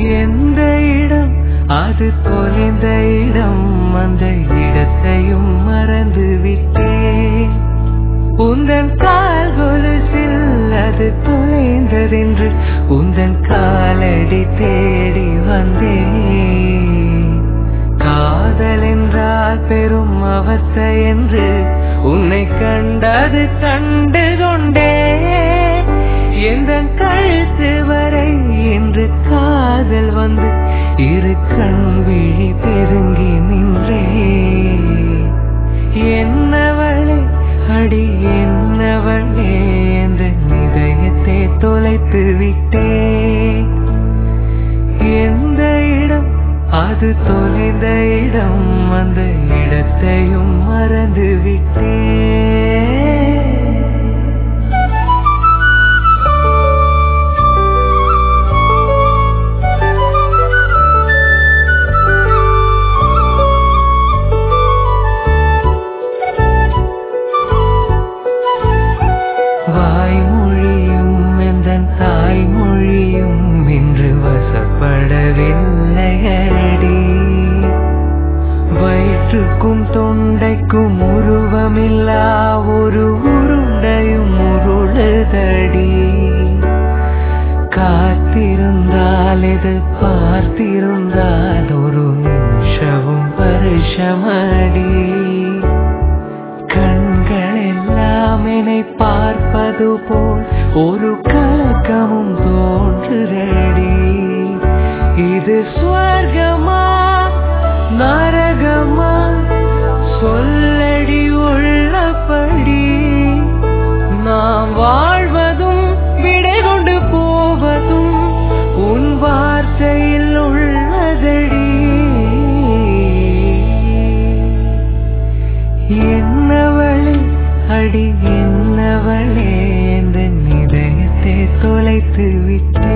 எந்த இடம் அது தொலைந்த இடம் அந்த இடத்தையும் மறந்து விட்டேன் உந்தன் கால் கொலுசில் அது தொலைந்ததென்று உந்தன் காலடி தேடி வந்தேன் காதல் என்றால் பெரும் அவஸ்தை என்று உன்னை கண்டது கண்டு கொண்டே எந்த கழுத்து வரை என்று காதல் வந்து இரு கண் விழி பெருங்கி நின்றே என்னவளே அடி என்னவளே என்ற இதயத்தை தொலைத்து விட்டே எந்த இடம் அது தொலைந்த இடம் அந்த இடத்தையும் மறந்து விட்டே வாய்மொழியும் எந்தன் தாய்மொழியும் இன்று வசப்படவில்லையடி வயிற்றுக்கும் தொண்டைக்கும் உருவமில்லா ஒரு உருண்டையும் உருளுதடி காத்திருந்தால் எது பார்த்திருந்தால் ஒரு நிமிஷமும் வருஷமடி கண்கள் எல்லாம் என்னை பார்ப்பது போல் ஒரு கலக்கமும் தோன்றுதடி இது ஸ்வர்கமா நரகமா சொல்லடி உள்ளபடி நாம் வாழ்வதும் விடை கொண்டு போவதும் உன் வார்த்தையில் உள்ளதடி என்னவளே அடி என்னவளே என்ற நிலையத்தை தொலைத்து விட்டே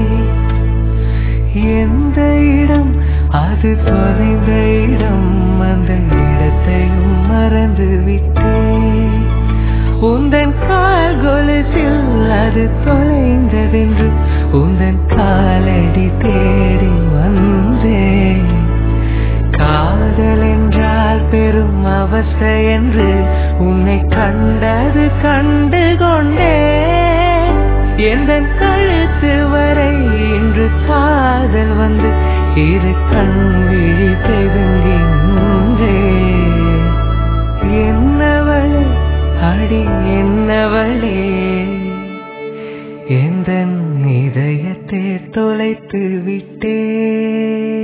எந்த இடம் அது தொலைந்த இடம் அந்த இடத்தையும் மறந்து விட்டே உந்தன் கால் கொலுசில் அது தொலைந்ததென்று உந்தன் காலடி தேடி வந்தேன் காதல் என்றால் பெரும் அவஸ்தை என்று உன்னை கண்டது கண்டு கொண்டே எந்த கழுத்து வரை இன்று காதல் வந்து இரு கண் விழி பெருங்கி நின்றே என்னவளே அடி என்னவளே எந்த இதயத்தை தொலைத்து விட்டே